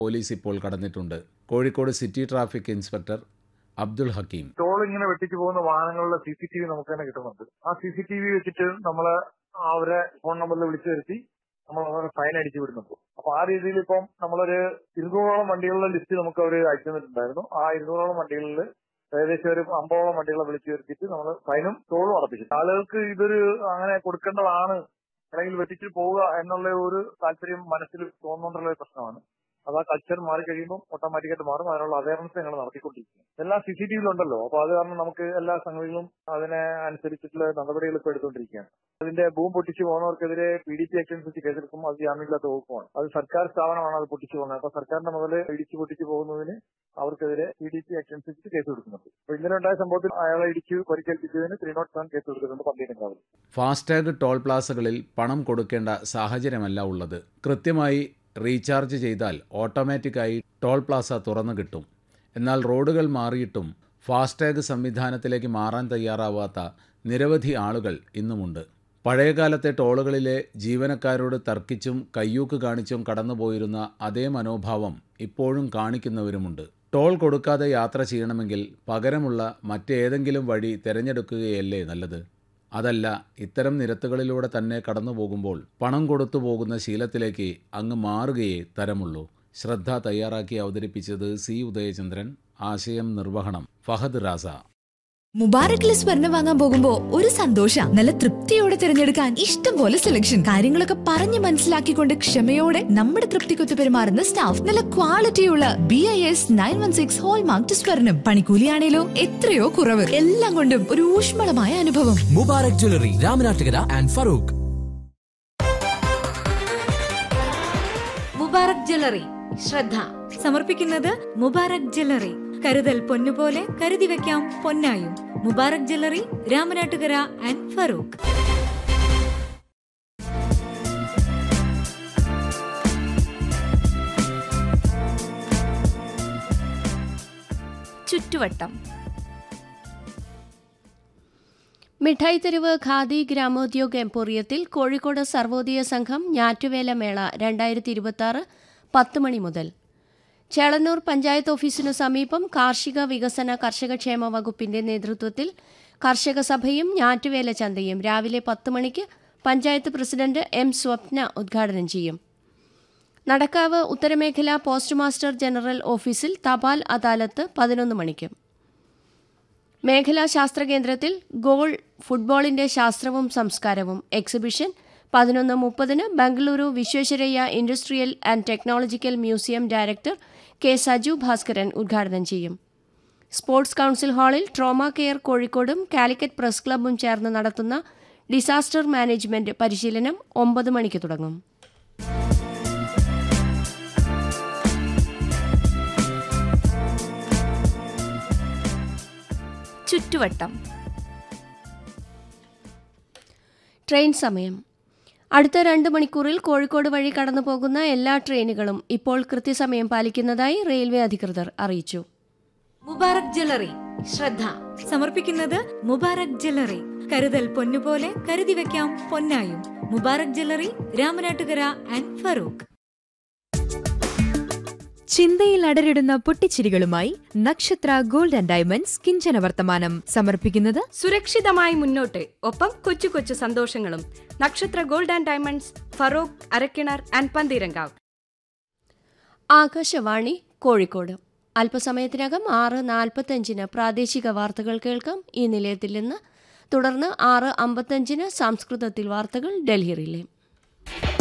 police ഇപ്പോൾ കടന്നിട്ടുണ്ട് Kozhikode city traffic inspector Abdul Hakeem toll ഇങ്ങനെ വെട്ടിച്ചു പോകുന്ന വാഹനങ്ങളുടെ സി സി ടി വി നമുക്ക് തന്നെ കിട്ടുന്നുണ്ട് ആ സി സി ടി വി വെച്ചിട്ട് നമ്മള് അവരെ ഫോൺ നമ്പറിൽ വിളിച്ചു വരുത്തി നമ്മൾ അവരെ ഫൈൻ അടിച്ചു വിടുന്നുണ്ട് അപ്പൊ ആ രീതിയിൽ ഇപ്പം നമ്മളൊരു ഇരുന്നൂറോളം വണ്ടികളുടെ ലിസ്റ്റ് നമുക്ക് അവർ അയച്ചു തന്നിട്ടുണ്ടായിരുന്നു ആ ഇരുന്നൂറോളം വണ്ടികളിൽ ഏകദേശം ഒരു അമ്പതോളം വണ്ടികളെ വിളിച്ചു വരുത്തിയിട്ട് നമ്മൾ ഫൈനും ടോളും അടപ്പിച്ചു ആളുകൾക്ക് ഇതൊരു അങ്ങനെ കൊടുക്കേണ്ടതാണ് അല്ലെങ്കിൽ വെട്ടിച്ചു പോവുക എന്നുള്ള ഒരു താല്പര്യം മനസ്സിൽ തോന്നുന്നുള്ള ഒരു പ്രശ്നമാണ് അത് ആ കൾച്ചർ മാറി കഴിയുമ്പോൾ ഓട്ടോമാറ്റിക്കായിട്ട് മാറും അതിനുള്ള അവയർനെസ് ഞങ്ങൾ നടത്തിക്കൊണ്ടിരിക്കും എല്ലാം സി സി ടി വിയിലുണ്ടല്ലോ അപ്പൊ അത് കാരണം നമുക്ക് എല്ലാ സംഗതികളും അതിനെ അനുസരിച്ചിട്ടുള്ള നടപടികൾ ഇപ്പോൾ എടുത്തുകൊണ്ടിരിക്കുകയാണ് അതിന്റെ ഭൂമി പൊട്ടിച്ചു പോകുന്നവർക്കെതിരെ പി ഡി പി ആക്ട് അനുസരിച്ച് കേസെടുക്കും അത് ജാമ്യമില്ലാത്ത വകുപ്പാണ് അത് സർക്കാർ സ്ഥാപനമാണ് അത് പൊട്ടിച്ചു പോകുന്നത് അപ്പൊ സർക്കാരിന്റെ മുതൽ ഇടിച്ചു പൊട്ടിച്ചു പോകുന്നതിന് അവർക്കെതിരെ പി ഡി പി ആക്ട് അനുസരിച്ച് കേസ് കൊടുക്കുന്നുണ്ട് അപ്പൊ ഇന്നലെ ഉണ്ടായ സംഭവത്തിൽ അയാളെ ഇടിച്ചു പരിക്കേൽപ്പിച്ചതിന് ത്രീ നോട്ട് സെവൻ കേസ് കൊടുക്കുന്നുണ്ട് പന്തീരങ്കാവിൽ ഫാസ്ടാഗ് ടോൾ പ്ലാസകളിൽ പണം കൊടുക്കേണ്ട സാഹചര്യമല്ല ഉള്ളത് കൃത്യമായി റീചാർജ് ചെയ്താൽ ഓട്ടോമാറ്റിക്കായി ടോൾ പ്ലാസ തുറന്നു കിട്ടും എന്നാൽ റോഡുകൾ മാറിയിട്ടും ഫാസ്ടാഗ് സംവിധാനത്തിലേക്ക് മാറാൻ തയ്യാറാവാത്ത നിരവധി ആളുകൾ ഇന്നുമുണ്ട് പഴയകാലത്തെ ടോളുകളിലെ ജീവനക്കാരോട് തർക്കിച്ചും കയ്യൂക്ക് കാണിച്ചും കടന്നുപോയിരുന്ന അതേ മനോഭാവം ഇപ്പോഴും കാണിക്കുന്നവരുമുണ്ട് ടോൾ കൊടുക്കാതെ യാത്ര ചെയ്യണമെങ്കിൽ പകരമുള്ള മറ്റേതെങ്കിലും വഴി തിരഞ്ഞെടുക്കുകയല്ലേ നല്ലത് അതല്ല ഇത്തരം നിരത്തുകളിലൂടെ തന്നെ കടന്നു പോകുമ്പോൾ പണം കൊടുത്തു പോകുന്ന ശീലത്തിലേക്ക് അങ്ങ് മാറുകയേ തരമുള്ളൂ ശ്രദ്ധ തയ്യാറാക്കി അവതരിപ്പിച്ചത് സി ഉദയചന്ദ്രൻ ആശയം നിർവഹണം ഫഹദ് റാസ മുബാറക്കിലെ സ്വർണം വാങ്ങാൻ പോകുമ്പോ ഒരു സന്തോഷ നല്ല തൃപ്തിയോടെ തിരഞ്ഞെടുക്കാൻ ഇഷ്ടം പോലെ സെലക്ഷൻ കാര്യങ്ങളൊക്കെ പറഞ്ഞു മനസ്സിലാക്കിക്കൊണ്ട് ക്ഷമയോടെ നമ്മുടെ തൃപ്തിക്കൊത്ത് പെരുമാറുന്ന സ്റ്റാഫ് നല്ല ക്വാളിറ്റിയുള്ള B I S nine one six hallmark സ്വർണം പണിക്കൂലിയാണേലോ എത്രയോ കുറവ് എല്ലാം കൊണ്ടും ഒരു ഊഷ്മളമായ അനുഭവം Mubarak jewellery Ramanattukara and Feroke Mubarak jewellery ശ്രദ്ധ സമർപ്പിക്കുന്നത് മുബാറക് ജ്വല്ലറി കരുതൽ പൊന്നുപോലെ കരുതി വെക്കാം പൊന്നായും മുബാറക് ജ്വല്ലറി രാമനാട്ടുകര ആൻഡ് ഫറൂഖ് ചുറ്റുവട്ടം മിഠായി തെരുവ് ഖാദി ഗ്രാമോദ്योग എംപോറിയത്തിൽ കോഴിക്കോട് സർവോദയ സംഘം ഞാറ്റുവേല മേള രണ്ടായിരത്തി ഇരുപത്തി ആറ് പത്ത് മണി മുതൽ ചേളന്നൂർ പഞ്ചായത്ത് ഓഫീസിനു സമീപം കാർഷിക വികസന കർഷകക്ഷേമ വകുപ്പിന്റെ നേതൃത്വത്തിൽ കർഷക സഭയും ഞാറ്റുവേല ചന്തയും രാവിലെ പത്ത് മണിക്ക് പഞ്ചായത്ത് പ്രസിഡന്റ് എം സ്വപ്ന ഉദ്ഘാടനം ചെയ്യും നടക്കാവ് ഉത്തരമേഖല പോസ്റ്റ് മാസ്റ്റർ ജനറൽ ഓഫീസിൽ തപാൽ അദാലത്ത് പതിനൊന്ന് മണിക്ക് മേഖലാ ശാസ്ത്ര കേന്ദ്രത്തിൽ ഗോൾ ഫുട്ബോളിന്റെ ശാസ്ത്രവും സംസ്കാരവും എക്സിബിഷൻ പതിനൊന്ന് മുപ്പതിന് Bengaluru Visvesvaraya industrial and technological museum director K Saju Bhaskaran ഉദ്ഘാടനം ചെയ്യും സ്പോർട്സ് കൗൺസിൽ ഹാളിൽ ട്രോമ കെയർ കോഴിക്കോടും കാലിക്കറ്റ് പ്രസ് ക്ലബ്ബും ചേർന്ന് നടത്തുന്ന ഡിസാസ്റ്റർ മാനേജ്മെന്റ് പരിശീലനം ഒമ്പത് മണിക്ക് തുടങ്ങും ചുറ്റുവട്ടം ട്രെയിൻ സമയം അടുത്ത രണ്ട് മണിക്കൂറിൽ കോഴിക്കോട് വഴി കടന്നു പോകുന്ന എല്ലാ ട്രെയിനുകളും ഇപ്പോൾ കൃത്യസമയം പാലിക്കുന്നതായി റെയിൽവേ അധികൃതർ അറിയിച്ചു മുബാറക് ജ്വല്ലറി ശ്രദ്ധ സമർപ്പിക്കുന്നത് മുബാറക് ജ്വല്ലറി കരുതൽ പൊന്നുപോലെ കരുതി വെക്കാം പൊന്നായും മുബാറക് ജ്വല്ലറി രാമനാട്ടുകര ആൻഡ് ഫറൂഖ് ചിന്തയിൽ അടരിടുന്ന പൊട്ടിച്ചിരികളുമായി നക്ഷത്ര ഗോൾഡ് ആൻഡ് ഡയമണ്ട്സ് കിഞ്ചന വർത്തമാനം സമർപ്പിക്കുന്നത് സുരക്ഷിതമായി മുന്നോട്ട് ഒപ്പം കൊച്ചു കൊച്ചു സന്തോഷങ്ങളും Nakshatra gold and diamonds Feroke Arakkinar and Pantheerankavu Akashvani Kozhikode അല്പസമയത്തിനകം ആറ് നാൽപ്പത്തഞ്ചിന് പ്രാദേശിക വാർത്തകൾ കേൾക്കാം ഈ നിലയത്തിൽ നിന്ന് തുടർന്ന് ആറ് അമ്പത്തഞ്ചിന് സംസ്കൃതത്തിൽ വാർത്തകൾ ഡൽഹി റിലേ